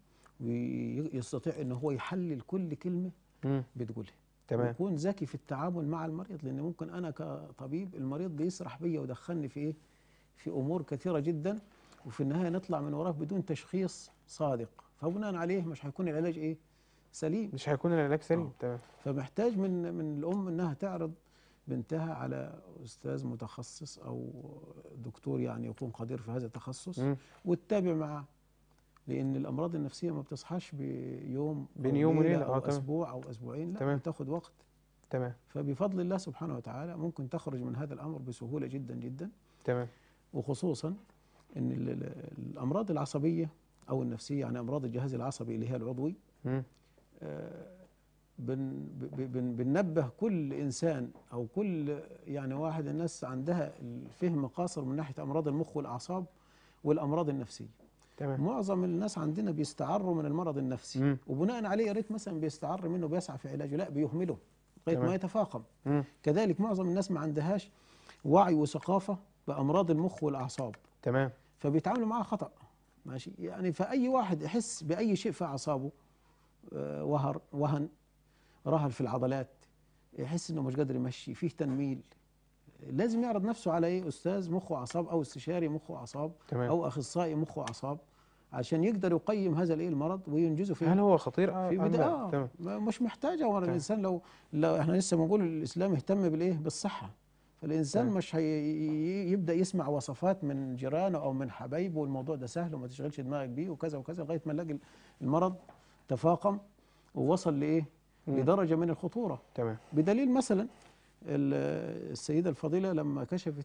ويستطيع ان هو يحلل كل كلمه مم. بتقولها تمام ويكون ذكي في التعامل مع المريض لان ممكن انا كطبيب المريض بيسرح بيا ويدخلني في ايه في امور كثيره جدا وفي النهايه نطلع من وراه بدون تشخيص صادق فبناء عليه مش هيكون العلاج ايه سليم مش هيكون العلاج سليم آه. تمام فمحتاج من من الام انها تعرض بنتها على استاذ متخصص او دكتور يعني يكون قدير في هذا التخصص مم. وتتابع معاه لان الامراض النفسيه ما بتصحاش بيوم بين أو يوم ليلة وليلة. آه، او تمام. اسبوع او اسبوعين لا تمام. بتاخد وقت تمام فبفضل الله سبحانه وتعالى ممكن تخرج من هذا الامر بسهوله جدا جدا تمام وخصوصا ان ال- ال- الامراض العصبيه او النفسيه يعني امراض الجهاز العصبي اللي هي العضوي مم. آه، بن ب- بن بننبه كل انسان او كل يعني واحد الناس عندها الفهم قاصر من ناحيه امراض المخ والاعصاب والامراض النفسيه تمام معظم الناس عندنا بيستعروا من المرض النفسي مم. وبناء عليه يا ريت مثلا بيستعر منه بيسعى في علاجه لا بيهمله لغايه تمام. ما يتفاقم مم. كذلك معظم الناس ما عندهاش وعي وثقافه بامراض المخ والاعصاب تمام فبيتعاملوا معاه خطا ماشي يعني فاي واحد يحس باي شيء في اعصابه آه، وهر وهن رهل في العضلات يحس انه مش قادر يمشي فيه تنميل لازم يعرض نفسه على ايه استاذ مخ واعصاب او استشاري مخ واعصاب تمام او اخصائي مخ واعصاب عشان يقدر يقيم هذا الايه المرض وينجزه في هل هو خطير اه في أم بداية لا؟ آه تمام ما- مش محتاجه ورا تمام. الانسان لو لو احنا لسه بنقول الاسلام اهتم بالايه بالصحه فالانسان تمام. مش هي يبدا يسمع وصفات من جيرانه او من حبايبه والموضوع ده سهل وما تشغلش دماغك بيه وكذا وكذا لغايه ما نلاقي المرض تفاقم ووصل لايه مم. لدرجه من الخطوره تمام بدليل مثلا ال- السيدة الفضيلة لما كشفت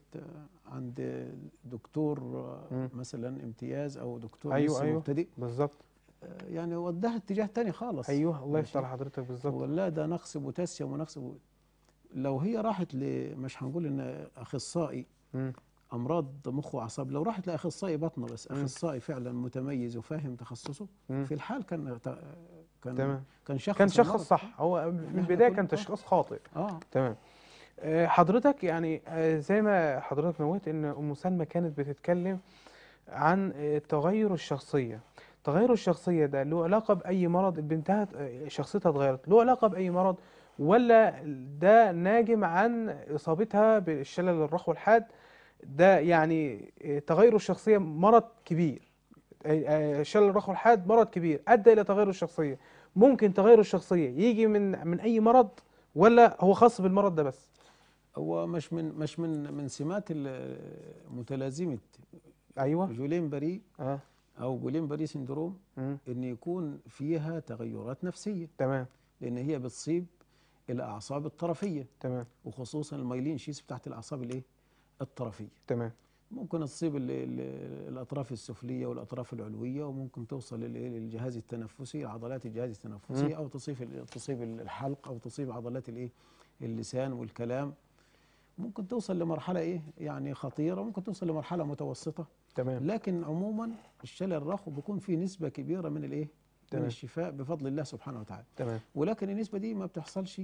عند دكتور مم. مثلا امتياز أو دكتور أيوة، لسه أيوة. مبتدئ بالظبط يعني ودها اتجاه تاني خالص ايوه الله ماشي. يفتح على حضرتك بالظبط ولا ده نقص بوتاسيوم ونقص بو... لو هي راحت ل مش هنقول ان اخصائي مم. امراض مخ واعصاب لو راحت لاخصائي بطنه بس مم. اخصائي فعلا متميز وفاهم تخصصه مم. في الحال كان كان تمام كان شخص كان المرض. شخص صح هو من إحنا البدايه كنا- كان آه. تشخيص خاطئ اه تمام آه، حضرتك يعني آه، زي ما حضرتك نويت ان ام سلمى كانت بتتكلم عن آه، تغير الشخصيه تغير الشخصيه ده له علاقه باي مرض بنتها آه، شخصيتها اتغيرت له علاقه باي مرض ولا ده ناجم عن اصابتها بالشلل الرخو الحاد ده يعني آه، تغير الشخصيه مرض كبير آه، آه، شلل الرخو الحاد مرض كبير ادى الى تغير الشخصيه ممكن تغير الشخصيه يجي من من اي مرض ولا هو خاص بالمرض ده بس هو مش من مش من من سمات ال- متلازمه ايوه جولين بري اه او جولين بري سندروم مم. ان يكون فيها تغيرات نفسيه تمام لان هي بتصيب الاعصاب الطرفيه تمام وخصوصا المايلين شيس بتاعت الاعصاب الايه الطرفيه تمام ممكن تصيب ال ال الاطراف السفليه والاطراف العلويه وممكن توصل للإيه؟ للجهاز التنفسي عضلات الجهاز التنفسي مم. او تصيب ال- تصيب الحلق او تصيب عضلات الايه اللسان والكلام ممكن توصل لمرحله ايه يعني خطيره ممكن توصل لمرحله متوسطه تمام لكن عموما الشلل الرخو بيكون فيه نسبه كبيره من الايه من تمام. الشفاء بفضل الله سبحانه وتعالى تمام ولكن النسبة دي ما بتحصلش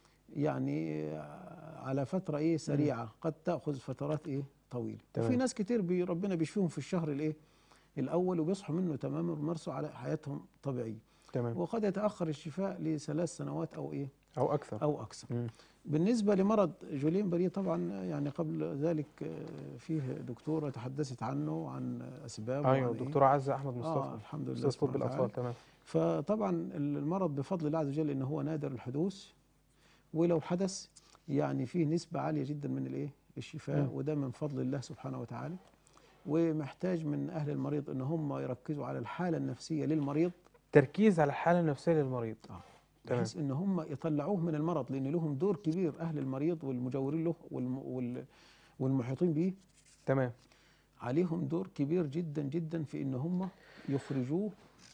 يعني على فترة ايه سريعة قد تأخذ فترات ايه طويلة تمام. وفي ناس كتير بي ربنا بيشفيهم في الشهر الايه الأول وبيصحوا منه تماما ويمارسوا على حياتهم طبيعية تمام وقد يتأخر الشفاء لثلاث سنوات أو ايه او اكثر أو أكثر مم. بالنسبة لمرض جولين بري طبعا يعني قبل ذلك آه، فيه دكتورة تحدثت عنه عن أسبابه ايوه وعن إيه. الدكتوره عزه احمد آه مصطفى الحمد لله استاذ سبحانه طب وتعالى. الاطفال تمام فطبعا المرض بفضل الله عز وجل ان هو نادر الحدوث ولو حدث يعني فيه نسبة عالية جدا من الايه الشفاء مم. وده من فضل الله سبحانه وتعالى ومحتاج من اهل المريض ان هم يركزوا على الحالة النفسية للمريض تركيز على الحاله النفسيه للمريض تمام. بحيث ان هم يطلعوه من المرض لان لهم دور كبير اهل المريض والمجاورين له والم وال والمحيطين به تمام عليهم دور كبير جدا جدا في ان هم يخرجوه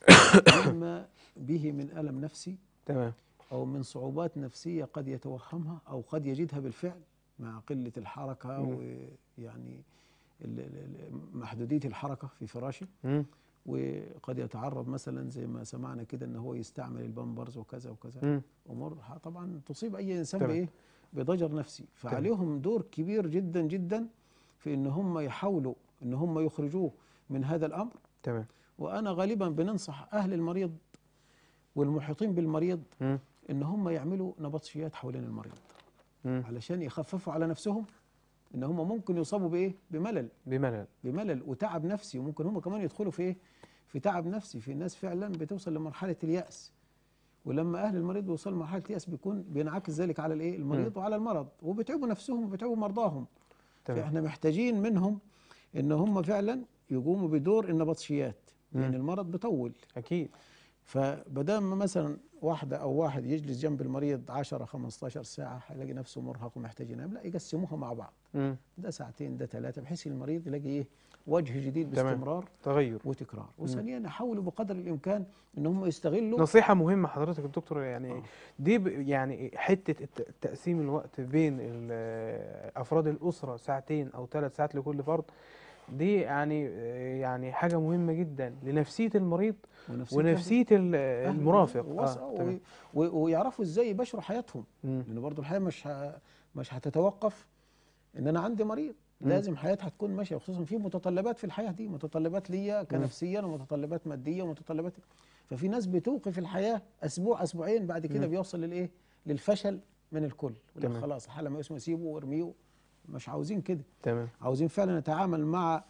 مما به من ألم نفسي تمام أو من صعوبات نفسية قد يتوهمها أو قد يجدها بالفعل مع قلة الحركة مم. ويعني ال- ال- ال- محدودية الحركة في فراشه مم. وقد يتعرض مثلا زي ما سمعنا كده ان هو يستعمل البامبرز وكذا وكذا مم. امور ح- طبعا تصيب اي انسان تمام. بايه بضجر نفسي فعليهم دور كبير جدا جدا في ان هم يحاولوا ان هم يخرجوه من هذا الامر تمام وانا غالبا بننصح اهل المريض والمحيطين بالمريض مم. ان هم يعملوا نبطشيات حوالين المريض مم. علشان يخففوا على نفسهم ان هم ممكن يصابوا بايه بملل بملل بملل وتعب نفسي وممكن هم كمان يدخلوا في ايه في تعب نفسي في ناس فعلا بتوصل لمرحله الياس ولما اهل المريض بيوصلوا لمرحله الياس بيكون بينعكس ذلك على الايه المريض وعلى المرض وبيتعبوا نفسهم وبيتعبوا مرضاهم تمام فاحنا محتاجين منهم ان هم فعلا يقوموا بدور النبطشيات لان مم. المرض بيطول اكيد فبدام مثلا واحدة أو واحد يجلس جنب المريض 10 15 ساعة هيلاقي نفسه مرهق ومحتاج ينام لا يقسموها مع بعض مم. ده ساعتين ده ثلاثة بحيث المريض يلاقي إيه وجه جديد تمام. باستمرار تغير وتكرار وثانيا يحاولوا بقدر الإمكان إن هم يستغلوا نصيحة مهمة حضرتك يا دكتور يعني آه. دي ب- يعني حتة الت- تقسيم الوقت بين ال- أفراد الأسرة ساعتين أو ثلاث ساعات لكل فرد دي يعني يعني حاجة مهمة جدا لنفسية المريض ونفسية ونفسية ال- أهل المرافق وص- آه. و- تمام. و- ويعرفوا إزاي يبشروا حياتهم مم. لأن برضه الحياة مش ه... مش هتتوقف إن أنا عندي مريض مم. لازم حياتها تكون ماشية خصوصا في متطلبات في الحياة دي متطلبات ليا كنفسيا ومتطلبات مادية ومتطلبات ففي ناس بتوقف الحياة أسبوع أسبوعين بعد كده مم. بيوصل للإيه للفشل من الكل يقول لك تمام. خلاص الحالة ما اسمه سيبه وارميه مش عاوزين كده تمام عاوزين فعلا نتعامل مع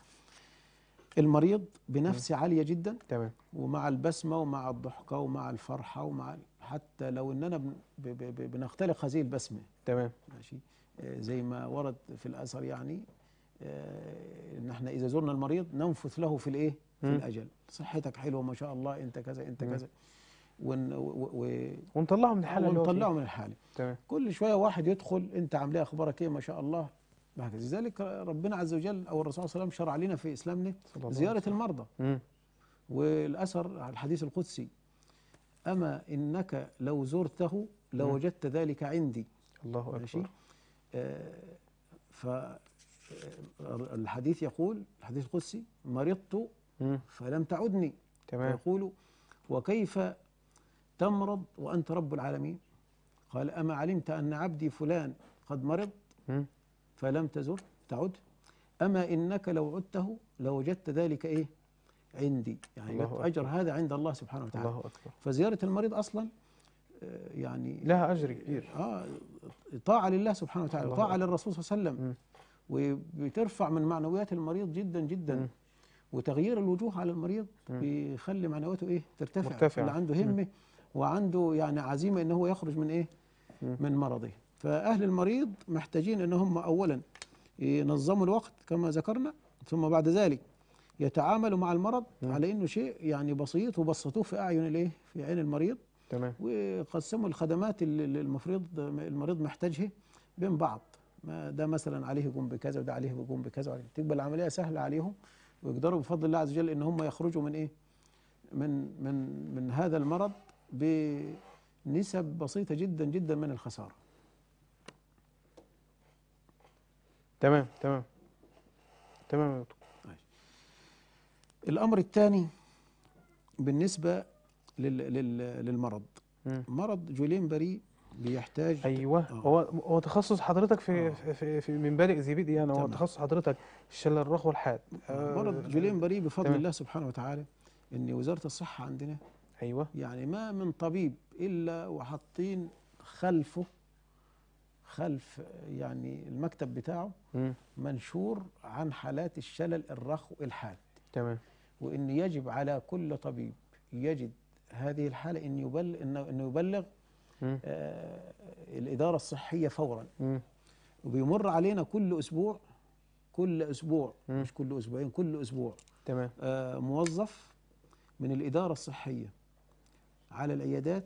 المريض بنفس عالية جدا تمام ومع البسمة ومع الضحكة ومع الفرحة ومع حتى لو اننا بن- ب- ب- ب- بنختلق هذه البسمة تمام ماشي آه، زي ما ورد في الاثر يعني آه، ان احنا اذا زرنا المريض ننفث له في الايه في مم. الاجل صحتك حلوه ما شاء الله انت كذا انت مم. كذا ون و و ونطلعه من الحالة اللي هو ونطلعه فيها. من الحاله تمام كل شويه واحد يدخل انت عامل ايه اخبارك ايه ما شاء الله وهكذا لذلك ربنا عز وجل او الرسول صلى الله عليه وسلم شرع لنا في اسلامنا صلى الله عليه زياره وسلم. المرضى مم. والاثر على الحديث القدسي اما انك لو زرته لوجدت ذلك عندي الله ماشي أكبر فالحديث يقول الحديث القدسي مرضت مم. فلم تعدني تمام يقول وكيف تمرض وأنت رب العالمين قال أما علمت أن عبدي فلان قد مرض مم. فلم تزر تعد أما إنك لو عدته لوجدت ذلك إيه عندي يعني الله وجدت أجر هذا عند الله سبحانه وتعالى الله أكبر فزيارة المريض أصلا آه، يعني لها أجر كبير آه طاعة لله سبحانه وتعالى الله طاعة أكبر. للرسول صلى الله عليه مم. وسلم وبترفع من معنويات المريض جدا جدا مم. وتغيير الوجوه على المريض مم. بيخلي معنوياته ايه ترتفع مرتفعة. اللي عنده همه وعنده يعني عزيمه ان هو يخرج من ايه مم. من مرضه فاهل المريض محتاجين ان هم اولا ينظموا الوقت كما ذكرنا ثم بعد ذلك يتعاملوا مع المرض مم. على انه شيء يعني بسيط وبسطوه في اعين الايه في عين المريض تمام وقسموا الخدمات اللي اللي المفروض المريض محتاجها بين بعض ما ده مثلا عليه يقوم بكذا وده عليه يقوم بكذا وعليه. تبقى العمليه سهله عليهم ويقدروا بفضل الله عز وجل ان هم يخرجوا من ايه من من من هذا المرض بنسب بسيطه جدا جدا من الخساره تمام تمام تمام يا دكتور الامر الثاني بالنسبه لل لل للمرض مم. مرض جولين بري بيحتاج ايوه آه. هو هو تخصص حضرتك في, آه. في, في, في من بادئ ذي بدء يعني هو تمام. تخصص حضرتك الشلل الرخو الحاد آه، مرض جولين بري بفضل تمام. الله سبحانه وتعالى ان وزاره الصحه عندنا ايوه يعني ما من طبيب الا وحاطين خلفه خلف يعني المكتب بتاعه مم. منشور عن حالات الشلل الرخو الحاد تمام وان يجب على كل طبيب يجد هذه الحاله ان يبلغ انه إنه يبلغ مم. آه الاداره الصحيه فورا مم. وبيمر علينا كل اسبوع كل اسبوع مم. مش كل اسبوعين كل اسبوع تمام آه، موظف من الإدارة الصحية على العيادات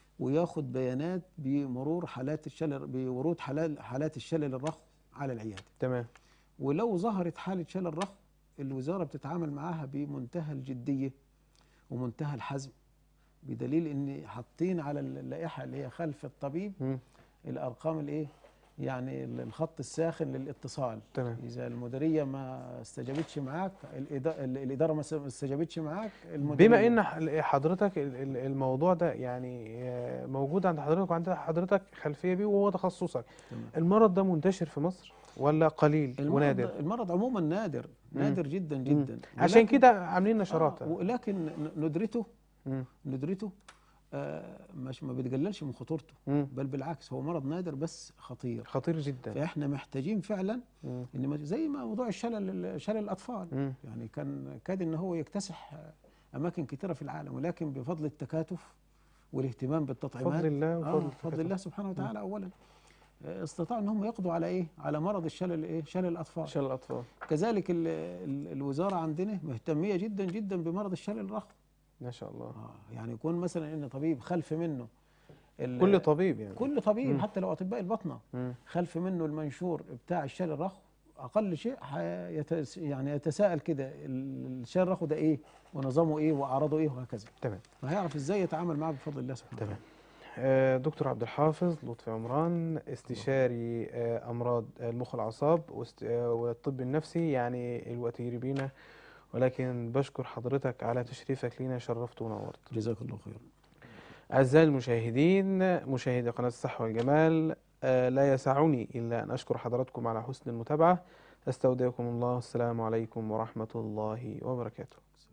وياخد بيانات بمرور حالات الشلل بورود حالات حالات الشلل الرخو على العيادة تمام ولو ظهرت حالة شلل رخو الوزارة بتتعامل معاها بمنتهى الجدية ومنتهى الحزم بدليل ان حاطين على اللائحة اللي هي خلف الطبيب مم. الأرقام الايه يعني الخط الساخن للاتصال تمام إذا المديرية ما استجابتش معاك الإدا- الإدارة ما استجابتش معاك بما المديرية ان ح- حضرتك ال- ال- الموضوع ده يعني آه، موجود عند حضرتك وعند حضرتك خلفيه بيه وهو تخصصك تمام. المرض ده منتشر في مصر ولا قليل المرض ونادر المرض عموما نادر مم. نادر جدا مم. جدا عشان ولكن- كده عاملين نشرات آه ولكن ن- ندرته مم. ندرته آه مش ما بتقللش من خطورته مم. بل بالعكس هو مرض نادر بس خطير خطير جدا فاحنا محتاجين فعلا مم. ان ما- زي ما موضوع الشلل شلل الاطفال مم. يعني كان كاد ان هو يكتسح اماكن كثيره في العالم ولكن بفضل التكاتف والاهتمام بالتطعيمات بفضل الله آه وفضل بفضل الله سبحانه وتعالى اولا آه، استطاعوا ان هم يقضوا على ايه على مرض الشلل ايه شلل الاطفال شلل الاطفال كذلك ال ال الوزاره عندنا مهتميه جدا جدا بمرض الشلل الرخو ما شاء الله آه يعني يكون مثلا ان طبيب خلف منه ال- كل طبيب يعني كل طبيب مم. حتى لو اطباء البطنه مم. خلف منه المنشور بتاع الشلل الرخو اقل شيء حيتس يعني يتساءل كده ال- الشلل الرخو ده ايه ونظامه ايه واعراضه ايه وهكذا تمام فهيعرف ازاي يتعامل معاه بفضل الله سبحانه تمام وتعالى آه، دكتور عبد الحافظ لطفي عمران استشاري آه، امراض المخ والاعصاب واست- آه، والطب النفسي يعني الوقت يجري بينا ولكن بشكر حضرتك على تشريفك لينا شرفت ونورت جزاك الله خير أعزائي المشاهدين مشاهدي قناة الصحة والجمال آه، لا يسعني إلا أن أشكر حضراتكم على حسن المتابعة أستودعكم الله السلام عليكم ورحمة الله وبركاته